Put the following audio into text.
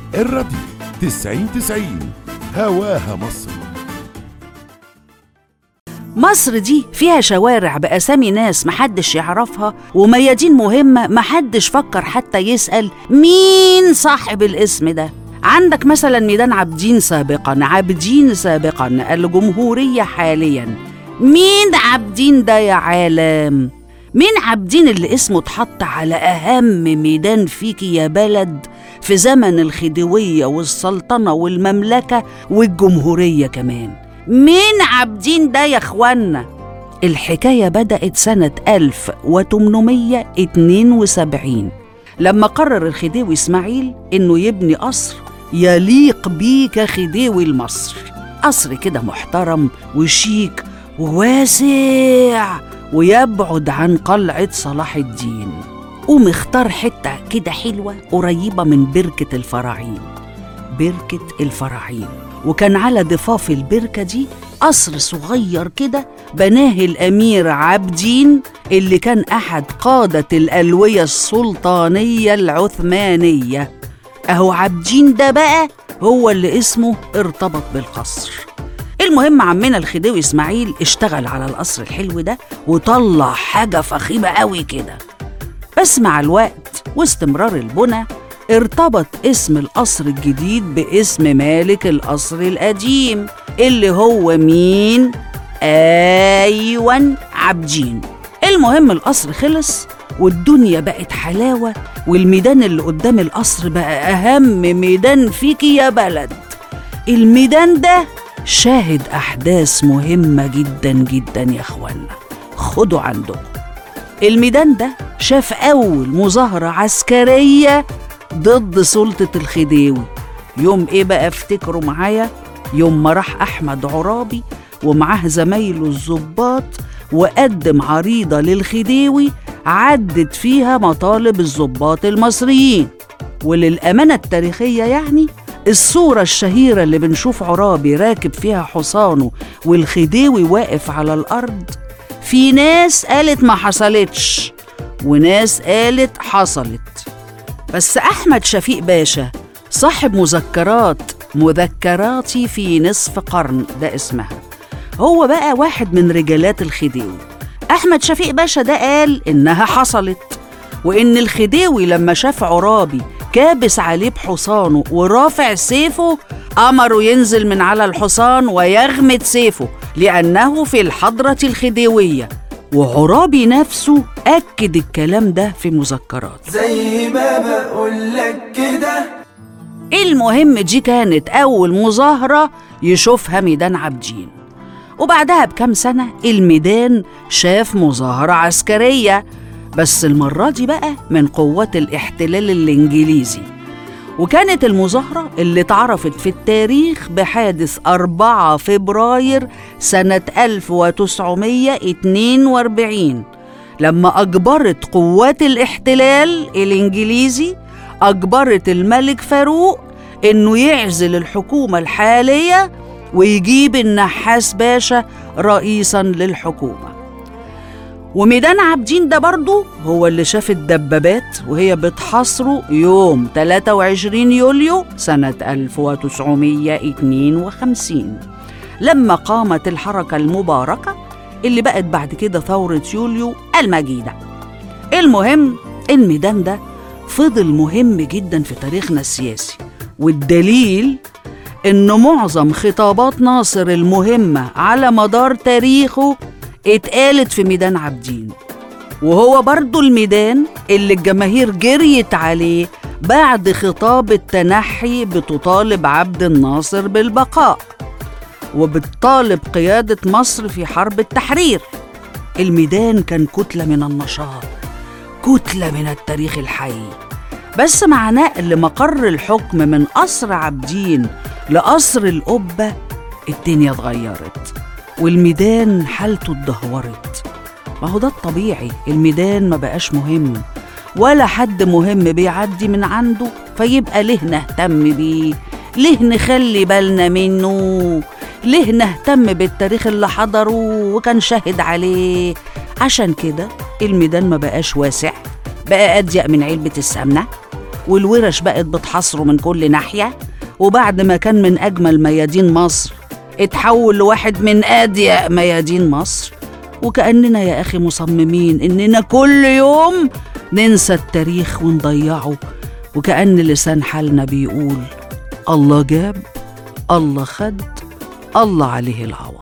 الراديو تسعين تسعين هواها مصر مصر دي فيها شوارع بأسامي ناس محدش يعرفها وميادين مهمة محدش فكر حتى يسأل مين صاحب الاسم ده عندك مثلا ميدان عابدين سابقا عابدين سابقا الجمهورية حاليا مين عابدين ده يا عالم مين عابدين اللي اسمه اتحط على أهم ميدان فيكي يا بلد في زمن الخديوية والسلطنة والمملكة والجمهورية كمان مين عابدين ده يا اخوانا الحكاية بدأت سنة 1872 لما قرر الخديوي إسماعيل إنه يبني قصر يليق بيه كخديوي المصر قصر كده محترم وشيك وواسع ويبعد عن قلعة صلاح الدين ومختار حتة كده حلوة قريبة من بركة الفراعين بركة الفراعين وكان على ضفاف البركة دي قصر صغير كده بناه الأمير عابدين اللي كان أحد قادة الألوية السلطانية العثمانية أهو عابدين ده بقى هو اللي اسمه ارتبط بالقصر المهم عمنا الخديوي إسماعيل اشتغل على القصر الحلو ده وطلع حاجة فخيمة قوي كده بس مع الوقت واستمرار البنى ارتبط اسم القصر الجديد باسم مالك القصر القديم اللي هو مين؟ أيوان عابدين المهم القصر خلص والدنيا بقت حلاوة والميدان اللي قدام القصر بقى أهم ميدان فيكي يا بلد الميدان ده شاهد أحداث مهمة جدا جدا يا إخوانا خدوا عندكم الميدان ده شاف أول مظاهرة عسكرية ضد سلطة الخديوي يوم إيه بقى افتكروا معايا يوم ما راح أحمد عرابي ومعاه زمايله الضباط وقدم عريضة للخديوي عدت فيها مطالب الضباط المصريين وللأمانة التاريخية يعني الصورة الشهيرة اللي بنشوف عرابي راكب فيها حصانه والخديوي واقف على الأرض في ناس قالت ما حصلتش وناس قالت حصلت بس أحمد شفيق باشا صاحب مذكرات مذكراتي في نصف قرن ده اسمها هو بقى واحد من رجالات الخديوي أحمد شفيق باشا ده قال إنها حصلت وإن الخديوي لما شاف عرابي كابس عليه بحصانه ورافع سيفه أمره ينزل من على الحصان ويغمد سيفه لأنه في الحضرة الخديوية وعرابي نفسه أكد الكلام ده في مذكرات زي ما بقولك كده المهم دي كانت أول مظاهرة يشوفها ميدان عابدين وبعدها بكام سنة الميدان شاف مظاهرة عسكرية بس المرة دي بقى من قوات الاحتلال الإنجليزي وكانت المظاهرة اللي اتعرفت في التاريخ بحادث 4 فبراير سنة 1942 لما أجبرت قوات الاحتلال الإنجليزي أجبرت الملك فاروق إنه يعزل الحكومة الحالية ويجيب النحاس باشا رئيسا للحكومة وميدان عابدين ده برضه هو اللي شاف الدبابات وهي بتحاصره يوم 23 يوليو سنة 1952 لما قامت الحركة المباركة اللي بقت بعد كده ثورة يوليو المجيدة المهم الميدان ده فضل مهم جدا في تاريخنا السياسي والدليل إن معظم خطابات ناصر المهمة على مدار تاريخه اتقالت في ميدان عابدين وهو برضو الميدان اللي الجماهير جريت عليه بعد خطاب التنحي بتطالب عبد الناصر بالبقاء وبتطالب قيادة مصر في حرب التحرير الميدان كان كتلة من النشاط كتلة من التاريخ الحي بس مع نقل مقر الحكم من قصر عابدين لقصر القبة الدنيا اتغيرت والميدان حالته اتدهورت ما هو ده الطبيعي الميدان ما بقاش مهم ولا حد مهم بيعدي من عنده فيبقى ليه نهتم بيه ليه نخلي بالنا منه ليه نهتم بالتاريخ اللي حضره وكان شاهد عليه عشان كده الميدان ما بقاش واسع بقى أضيق من علبة السمنة والورش بقت بتحاصره من كل ناحية وبعد ما كان من أجمل ميادين مصر اتحول لواحد من أضيق ميادين مصر وكأننا يا أخي مصممين إننا كل يوم ننسى التاريخ ونضيعه وكأن لسان حالنا بيقول الله جاب الله خد الله عليه العوض